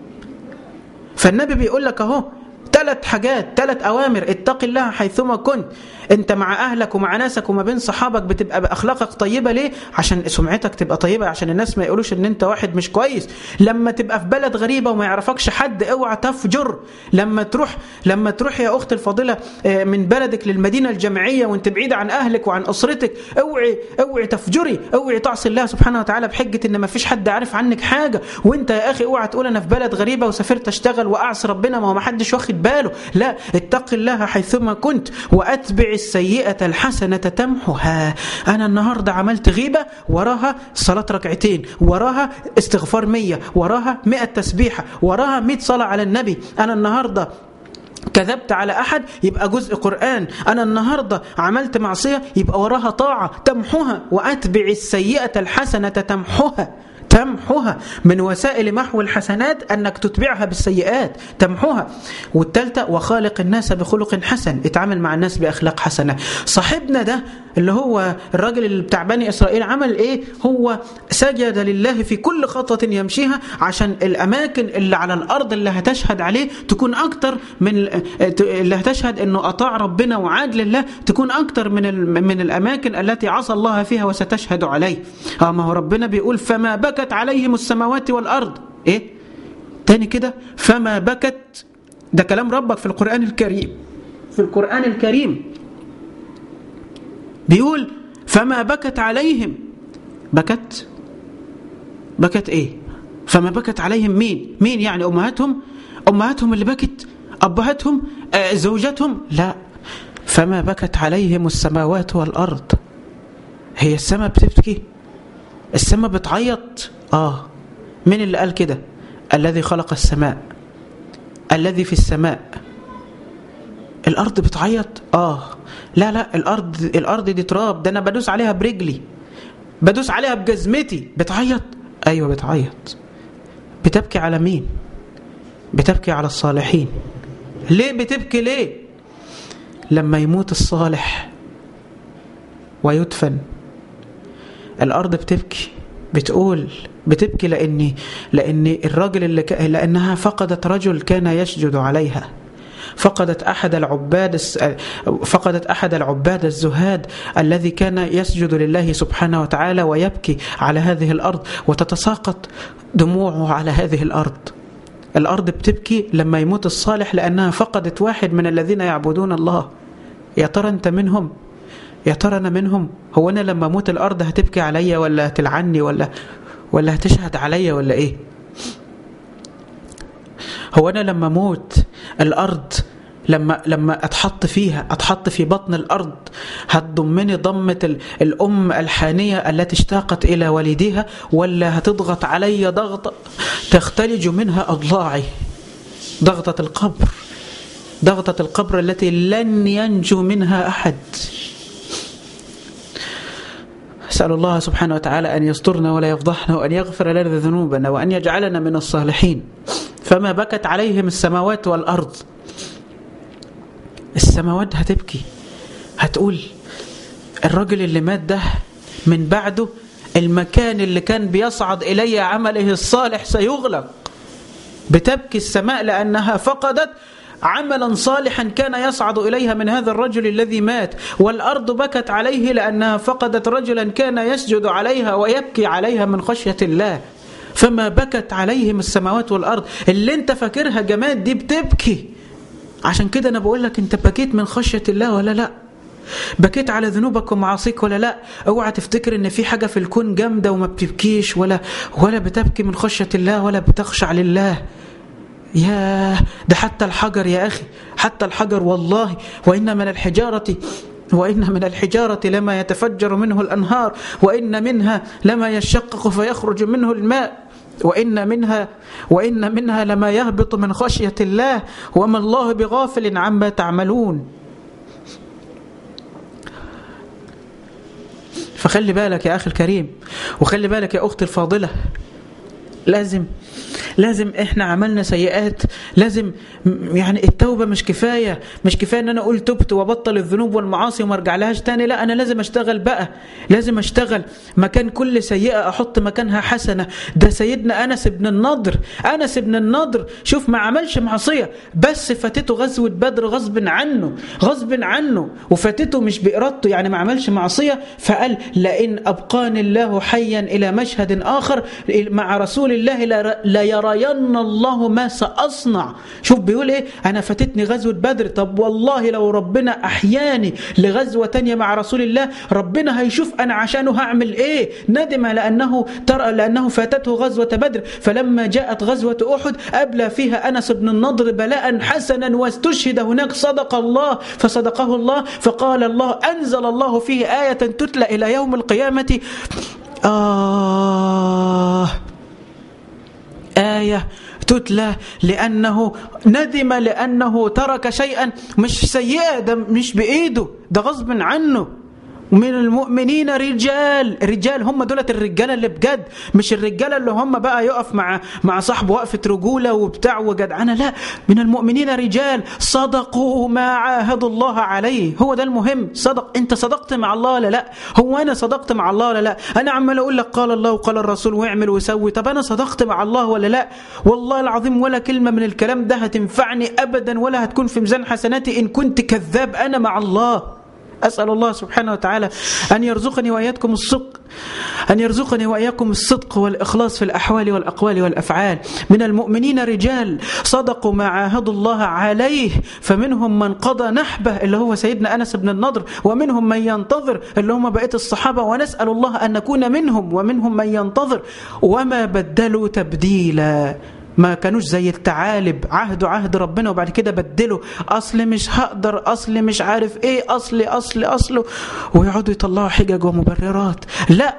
فالنبي بيقول لك أهو ثلاث حاجات ثلاث أوامر اتق الله حيثما كنت انت مع اهلك ومع ناسك وما بين صحابك بتبقى باخلاقك طيبه ليه عشان سمعتك تبقى طيبه عشان الناس ما يقولوش ان انت واحد مش كويس لما تبقى في بلد غريبه وما يعرفكش حد اوعى تفجر لما تروح لما تروح يا اخت الفاضله من بلدك للمدينه الجامعيه وانت بعيده عن اهلك وعن اسرتك اوعي اوعي تفجري اوعي تعصي الله سبحانه وتعالى بحجه ان ما فيش حد عارف عنك حاجه وانت يا اخي اوعى تقول انا في بلد غريبه وسافرت اشتغل واعصي ربنا ما هو ما حدش واخد باله لا اتق الله حيثما كنت واتبع السيئة الحسنة تمحها أنا النهاردة عملت غيبة وراها صلاة ركعتين وراها استغفار مية وراها مئة تسبيحة وراها مئة صلاة على النبي أنا النهاردة كذبت على أحد يبقى جزء قرآن أنا النهاردة عملت معصية يبقى وراها طاعة تمحها وأتبع السيئة الحسنة تمحها تمحوها من وسائل محو الحسنات أنك تتبعها بالسيئات تمحوها والثالثة وخالق الناس بخلق حسن اتعامل مع الناس بأخلاق حسنة صاحبنا ده اللي هو الراجل اللي بتاع بني إسرائيل عمل إيه هو سجد لله في كل خطوة يمشيها عشان الأماكن اللي على الأرض اللي هتشهد عليه تكون أكتر من اللي هتشهد أنه أطاع ربنا وعاد لله تكون أكتر من من الأماكن التي عصى الله فيها وستشهد عليه اه ما هو ربنا بيقول فما بكت عليهم السماوات والأرض إيه تاني كده فما بكت ده كلام ربك في القرآن الكريم في القرآن الكريم بيقول فما بكت عليهم بكت بكت ايه فما بكت عليهم مين مين يعني امهاتهم امهاتهم اللي بكت ابهاتهم آه زوجاتهم لا فما بكت عليهم السماوات والارض هي السماء بتبكي السماء بتعيط اه مين اللي قال كده الذي خلق السماء الذي في السماء الارض بتعيط اه لا لا الارض الارض دي تراب ده انا بدوس عليها برجلي بدوس عليها بجزمتي بتعيط ايوه بتعيط بتبكي على مين بتبكي على الصالحين ليه بتبكي ليه لما يموت الصالح ويدفن الارض بتبكي بتقول بتبكي لاني لان الراجل اللي ك... لانها فقدت رجل كان يسجد عليها فقدت أحد العباد فقدت أحد العباد الزهاد الذي كان يسجد لله سبحانه وتعالى ويبكي على هذه الأرض وتتساقط دموعه على هذه الأرض الأرض بتبكي لما يموت الصالح لأنها فقدت واحد من الذين يعبدون الله يا ترى أنت منهم يا ترى أنا منهم هو أنا لما أموت الأرض هتبكي عليا ولا هتلعني ولا ولا هتشهد عليا ولا إيه هو أنا لما أموت الأرض لما لما اتحط فيها اتحط في بطن الارض هتضمني ضمه الام الحانيه التي اشتاقت الى والديها ولا هتضغط علي ضغطه تختلج منها اضلاعي ضغطه القبر ضغطه القبر التي لن ينجو منها احد أسأل الله سبحانه وتعالى أن يسترنا ولا يفضحنا وأن يغفر لنا ذنوبنا وأن يجعلنا من الصالحين فما بكت عليهم السماوات والأرض السماوات هتبكي هتقول الرجل اللي مات ده من بعده المكان اللي كان بيصعد إليه عمله الصالح سيغلق بتبكي السماء لأنها فقدت عملا صالحا كان يصعد إليها من هذا الرجل الذي مات والأرض بكت عليه لأنها فقدت رجلا كان يسجد عليها ويبكي عليها من خشية الله فما بكت عليهم السماوات والأرض اللي انت فاكرها جماد دي بتبكي عشان كده أنا بقول لك انت بكيت من خشية الله ولا لا بكيت على ذنوبك ومعاصيك ولا لا اوعى تفتكر ان في حاجة في الكون جامدة وما بتبكيش ولا ولا بتبكي من خشية الله ولا بتخشع لله يا ده حتى الحجر يا أخي حتى الحجر والله وإن من الحجارة وإن من الحجارة لما يتفجر منه الأنهار وإن منها لما يشقق فيخرج منه الماء وإن منها وإن منها لما يهبط من خشية الله وما الله بغافل عما تعملون فخلي بالك يا أخي الكريم وخلي بالك يا أختي الفاضلة لازم لازم احنا عملنا سيئات لازم يعني التوبة مش كفاية مش كفاية ان انا اقول تبت وبطل الذنوب والمعاصي وما ارجع لهاش تاني لا انا لازم اشتغل بقى لازم اشتغل مكان كل سيئة احط مكانها حسنة ده سيدنا انس بن النضر انس بن النضر شوف ما عملش معصية بس فاتته غزوة بدر غصب عنه غصب عنه وفاتته مش بإرادته يعني ما عملش معصية فقال لئن أبقاني الله حيا إلى مشهد آخر مع رسول الله لا يرين الله ما سأصنع شوف بيقول ايه انا فاتتني غزوة بدر طب والله لو ربنا احياني لغزوة تانية مع رسول الله ربنا هيشوف انا عشانه هعمل ايه ندم لانه ترى لانه فاتته غزوة بدر فلما جاءت غزوة احد ابلى فيها انس بن النضر بلاء حسنا واستشهد هناك صدق الله فصدقه الله فقال الله انزل الله فيه آية تتلى الى يوم القيامة آه آية تتلى لأنه ندم لأنه ترك شيئا مش سيئة ده مش بإيده ده غصب عنه من المؤمنين رجال رجال هم دولة الرجالة اللي بجد مش الرجالة اللي هم بقى يقف مع مع صاحبه وقفة رجولة وبتاع وجدعنة لا من المؤمنين رجال صدقوا ما عاهدوا الله عليه هو ده المهم صدق انت صدقت مع الله ولا لا هو انا صدقت مع الله ولا لا انا عمال اقول لك قال الله وقال الرسول واعمل وسوي طب انا صدقت مع الله ولا لا والله العظيم ولا كلمة من الكلام ده هتنفعني ابدا ولا هتكون في ميزان حسناتي ان كنت كذاب انا مع الله أسأل الله سبحانه وتعالى أن يرزقني وإياكم الصدق أن يرزقني وإياكم الصدق والإخلاص في الأحوال والأقوال والأفعال من المؤمنين رجال صدقوا ما عاهدوا الله عليه فمنهم من قضى نحبه اللي هو سيدنا أنس بن النضر ومنهم من ينتظر اللي هم بقية الصحابة ونسأل الله أن نكون منهم ومنهم من ينتظر وما بدلوا تبديلا ما كانوش زي التعالب عهدوا عهد ربنا وبعد كده بدلوا اصل مش هقدر اصل مش عارف ايه اصل اصل اصله ويقعدوا يطلعوا حجج ومبررات لا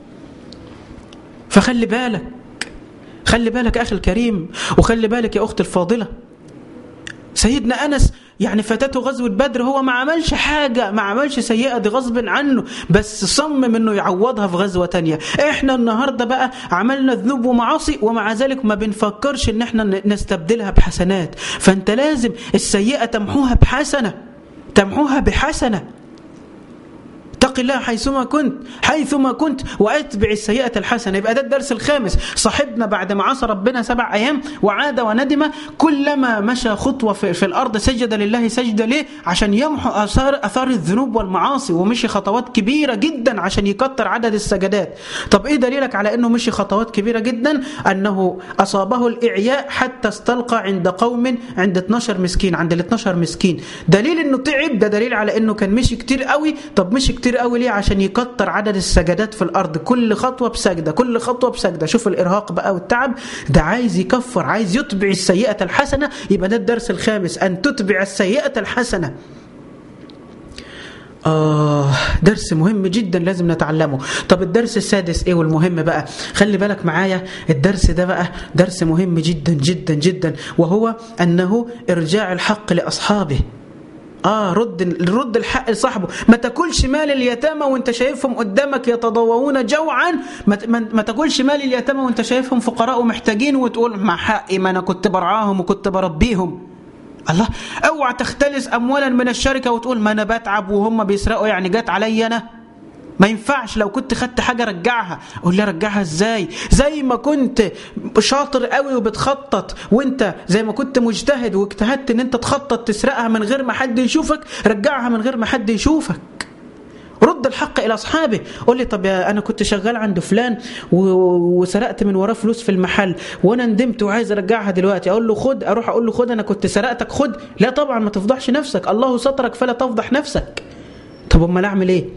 فخلي بالك خلي بالك اخي الكريم وخلي بالك يا اختي الفاضله سيدنا انس يعني فاتته غزوة بدر هو ما عملش حاجة ما عملش سيئة دي غصب عنه بس صمم انه يعوضها في غزوة تانية احنا النهاردة بقى عملنا ذنوب ومعاصي ومع ذلك ما بنفكرش ان احنا نستبدلها بحسنات فانت لازم السيئة تمحوها بحسنة تمحوها بحسنة اتق الله حيثما كنت حيثما كنت واتبع السيئة الحسنة يبقى ده الدرس الخامس صاحبنا بعد ما عصى ربنا سبع أيام وعاد وندم كلما مشى خطوة في, في الأرض سجد لله سجد ليه عشان يمحو أثار, أثار الذنوب والمعاصي ومشي خطوات كبيرة جدا عشان يكتر عدد السجدات طب إيه دليلك على أنه مشي خطوات كبيرة جدا أنه أصابه الإعياء حتى استلقى عند قوم عند 12 مسكين عند ال 12 مسكين دليل أنه تعب ده دليل على أنه كان مشي كتير قوي طب مشي كتير قوي ليه عشان يكتر عدد السجدات في الارض كل خطوه بسجده كل خطوه بسجده شوف الارهاق بقى والتعب ده عايز يكفر عايز يتبع السيئه الحسنه يبقى ده الدرس الخامس ان تتبع السيئه الحسنه آه درس مهم جدا لازم نتعلمه طب الدرس السادس ايه والمهم بقى خلي بالك معايا الدرس ده بقى درس مهم جدا جدا جدا وهو أنه إرجاع الحق لأصحابه اه رد رد الحق لصاحبه ما تاكلش مال اليتامى وانت شايفهم قدامك يتضوون جوعا ما, ما تاكلش مال اليتامى وانت شايفهم فقراء ومحتاجين وتقول مع حقي ما انا كنت برعاهم وكنت بربيهم الله اوعى تختلس اموالا من الشركه وتقول ما انا بتعب وهم بيسرقوا يعني جت عليا انا ما ينفعش لو كنت خدت حاجة رجعها قول لي رجعها ازاي زي ما كنت شاطر قوي وبتخطط وانت زي ما كنت مجتهد واجتهدت ان انت تخطط تسرقها من غير ما حد يشوفك رجعها من غير ما حد يشوفك رد الحق الى اصحابه قول لي طب يا انا كنت شغال عند فلان وسرقت من وراه فلوس في المحل وانا ندمت وعايز ارجعها دلوقتي اقول له خد اروح اقول له خد انا كنت سرقتك خد لا طبعا ما تفضحش نفسك الله سترك فلا تفضح نفسك طب امال اعمل ايه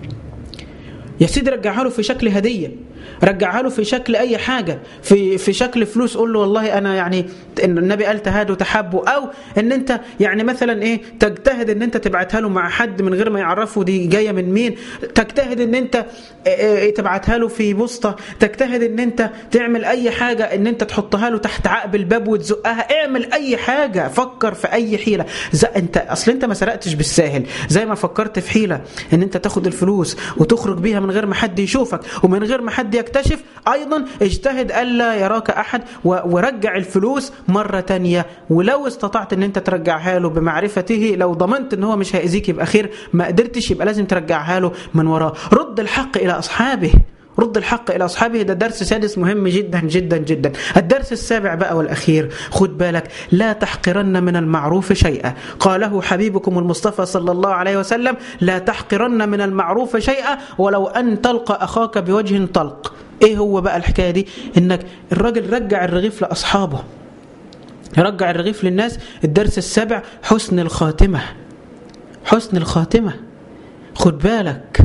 يا سيدي رجعها له في شكل هديه رجعها له في شكل اي حاجه في في شكل فلوس قول له والله انا يعني ان النبي قال تهادوا تحبوا او ان انت يعني مثلا ايه تجتهد ان انت تبعتها له مع حد من غير ما يعرفه دي جايه من مين تجتهد ان انت تبعتها له في بوسطه تجتهد ان انت تعمل اي حاجه ان انت تحطها له تحت عقب الباب وتزقها اعمل اي حاجه فكر في اي حيله زي انت اصل انت ما سرقتش بالساهل زي ما فكرت في حيله ان انت تاخد الفلوس وتخرج بيها من غير ما حد يشوفك ومن غير ما حد يكتشف أيضا اجتهد ألا يراك أحد ورجع الفلوس مرة تانية ولو استطعت أن أنت ترجعها له بمعرفته لو ضمنت أن هو مش هيأذيك يبقى خير ما قدرتش يبقى لازم ترجعها له من وراه رد الحق إلى أصحابه رد الحق إلى أصحابه ده درس سادس مهم جدا جدا جدا الدرس السابع بقى والأخير خد بالك لا تحقرن من المعروف شيئا قاله حبيبكم المصطفى صلى الله عليه وسلم لا تحقرن من المعروف شيئا ولو أن تلقى أخاك بوجه طلق ايه هو بقى الحكايه دي انك الراجل رجع الرغيف لاصحابه رجع الرغيف للناس الدرس السابع حسن الخاتمه حسن الخاتمه خد بالك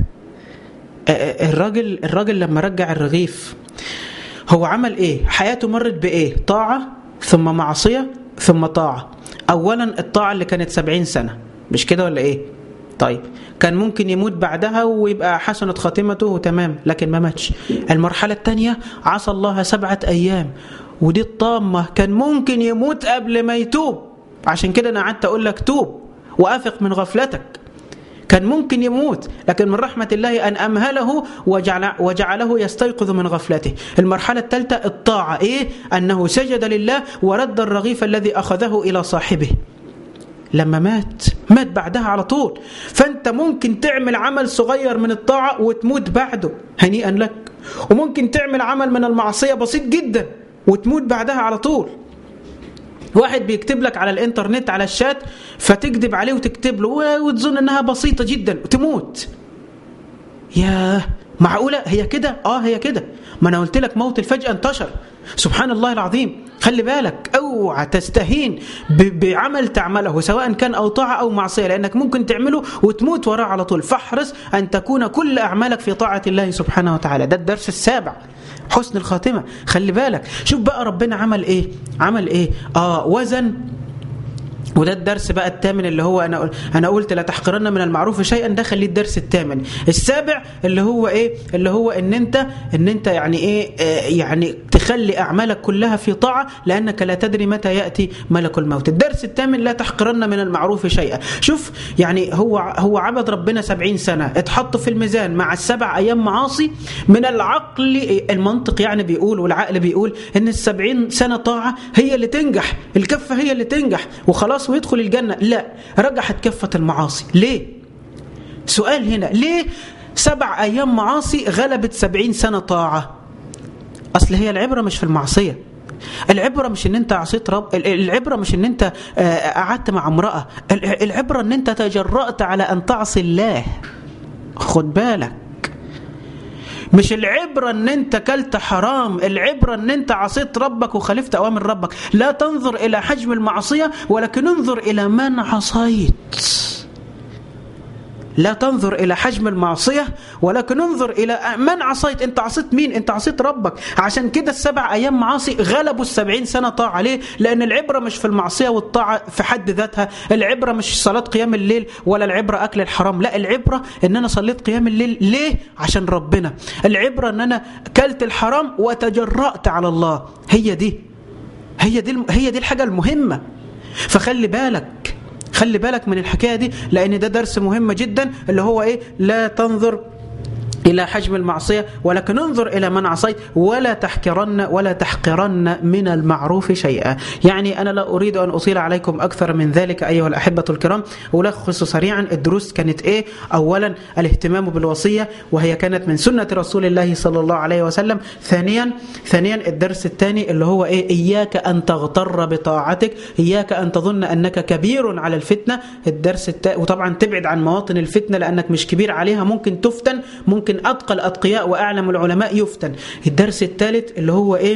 الراجل الراجل لما رجع الرغيف هو عمل ايه حياته مرت بايه طاعه ثم معصيه ثم طاعه اولا الطاعه اللي كانت سبعين سنه مش كده ولا ايه طيب كان ممكن يموت بعدها ويبقى حسنت خاتمته وتمام لكن ما ماتش المرحلة الثانية عصى الله سبعة أيام ودي الطامة كان ممكن يموت قبل ما يتوب عشان كده أنا قعدت أقول لك توب وأفق من غفلتك كان ممكن يموت لكن من رحمة الله أن أمهله وجعل وجعله يستيقظ من غفلته المرحلة الثالثة الطاعة إيه؟ أنه سجد لله ورد الرغيف الذي أخذه إلى صاحبه لما مات مات بعدها على طول فأنت ممكن تعمل عمل صغير من الطاعة وتموت بعده هنيئا لك وممكن تعمل عمل من المعصية بسيط جدا وتموت بعدها على طول واحد بيكتب لك على الانترنت على الشات فتكذب عليه وتكتب له وتظن انها بسيطة جدا وتموت ياه معقولة هي كده اه هي كده ما انا قلت لك موت الفجأة انتشر سبحان الله العظيم خلي بالك اوعى تستهين بعمل تعمله سواء كان او طاعة او معصية لانك ممكن تعمله وتموت وراه على طول فاحرص ان تكون كل اعمالك في طاعة الله سبحانه وتعالى ده الدرس السابع حسن الخاتمة خلي بالك شوف بقى ربنا عمل ايه عمل ايه اه وزن وده الدرس بقى الثامن اللي هو انا انا قلت لا تحقرن من المعروف شيئا ده خليه الدرس الثامن السابع اللي هو ايه اللي هو ان انت ان انت يعني ايه آه يعني تخلي اعمالك كلها في طاعه لانك لا تدري متى ياتي ملك الموت الدرس الثامن لا تحقرن من المعروف شيئا شوف يعني هو هو عبد ربنا سبعين سنه اتحط في الميزان مع السبع ايام معاصي من العقل المنطق يعني بيقول والعقل بيقول ان السبعين سنه طاعه هي اللي تنجح الكفه هي اللي تنجح وخلاص خلاص ويدخل الجنة لا رجحت كفة المعاصي ليه سؤال هنا ليه سبع أيام معاصي غلبت سبعين سنة طاعة أصل هي العبرة مش في المعصية العبرة مش ان انت عصيت رب العبرة مش ان انت قعدت مع امرأة العبرة ان انت تجرأت على ان تعصي الله خد بالك مش العبرة ان انت كلت حرام العبرة ان انت عصيت ربك وخالفت اوامر ربك لا تنظر الى حجم المعصية ولكن انظر الى من عصيت لا تنظر إلى حجم المعصية ولكن انظر إلى من عصيت أنت عصيت مين أنت عصيت ربك عشان كده السبع أيام معاصي غلبوا السبعين سنة طاعة ليه لأن العبرة مش في المعصية والطاعة في حد ذاتها العبرة مش صلاة قيام الليل ولا العبرة أكل الحرام لا العبرة أن أنا صليت قيام الليل ليه عشان ربنا العبرة أن أنا كلت الحرام وتجرأت على الله هي دي هي دي هي دي الحاجة المهمة فخلي بالك خلي بالك من الحكايه دي لان ده درس مهم جدا اللي هو ايه لا تنظر إلى حجم المعصية ولكن انظر إلى من عصيت ولا تحقرن ولا تحقرن من المعروف شيئا يعني أنا لا أريد أن أطيل عليكم أكثر من ذلك أيها الأحبة الكرام ألخص سريعا الدروس كانت إيه أولا الاهتمام بالوصية وهي كانت من سنة رسول الله صلى الله عليه وسلم ثانيا ثانيا الدرس الثاني اللي هو إيه إياك أن تغتر بطاعتك إياك أن تظن أنك كبير على الفتنة الدرس التا... وطبعا تبعد عن مواطن الفتنة لأنك مش كبير عليها ممكن تفتن ممكن ممكن أتقى الأتقياء وأعلم العلماء يفتن الدرس الثالث اللي هو إيه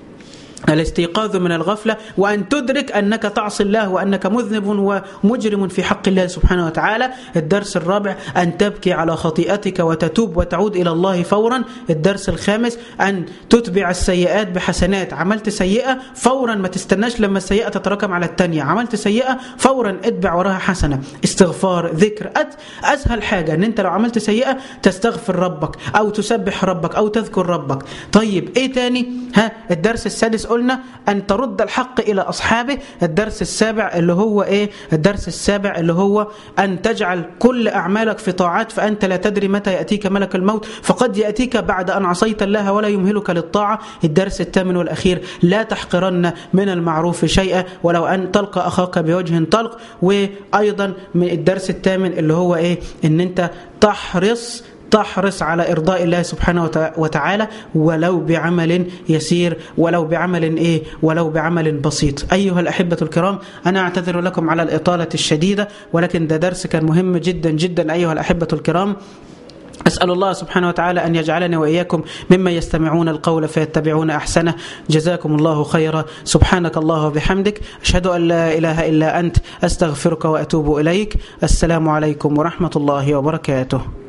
الاستيقاظ من الغفلة وأن تدرك أنك تعصي الله وأنك مذنب ومجرم في حق الله سبحانه وتعالى الدرس الرابع أن تبكي على خطيئتك وتتوب وتعود إلى الله فورا الدرس الخامس أن تتبع السيئات بحسنات عملت سيئة فورا ما تستناش لما السيئة تتراكم على التانية عملت سيئة فورا اتبع وراها حسنة استغفار ذكر أسهل حاجة أن أنت لو عملت سيئة تستغفر ربك أو تسبح ربك أو تذكر ربك طيب إيه تاني ها الدرس السادس قلنا أن ترد الحق إلى أصحابه الدرس السابع اللي هو إيه الدرس السابع اللي هو أن تجعل كل أعمالك في طاعات فأنت لا تدري متى يأتيك ملك الموت فقد يأتيك بعد أن عصيت الله ولا يمهلك للطاعة الدرس الثامن والأخير لا تحقرن من المعروف شيئا ولو أن تلقى أخاك بوجه طلق وأيضا من الدرس الثامن اللي هو إيه أن أنت تحرص تحرص على إرضاء الله سبحانه وتعالى ولو بعمل يسير ولو بعمل إيه ولو بعمل بسيط أيها الأحبة الكرام أنا أعتذر لكم على الإطالة الشديدة ولكن ده درس كان مهم جدا جدا أيها الأحبة الكرام أسأل الله سبحانه وتعالى أن يجعلني وإياكم ممن يستمعون القول فيتبعون أحسنه جزاكم الله خيرا سبحانك الله وبحمدك أشهد أن لا إله إلا أنت أستغفرك وأتوب إليك السلام عليكم ورحمة الله وبركاته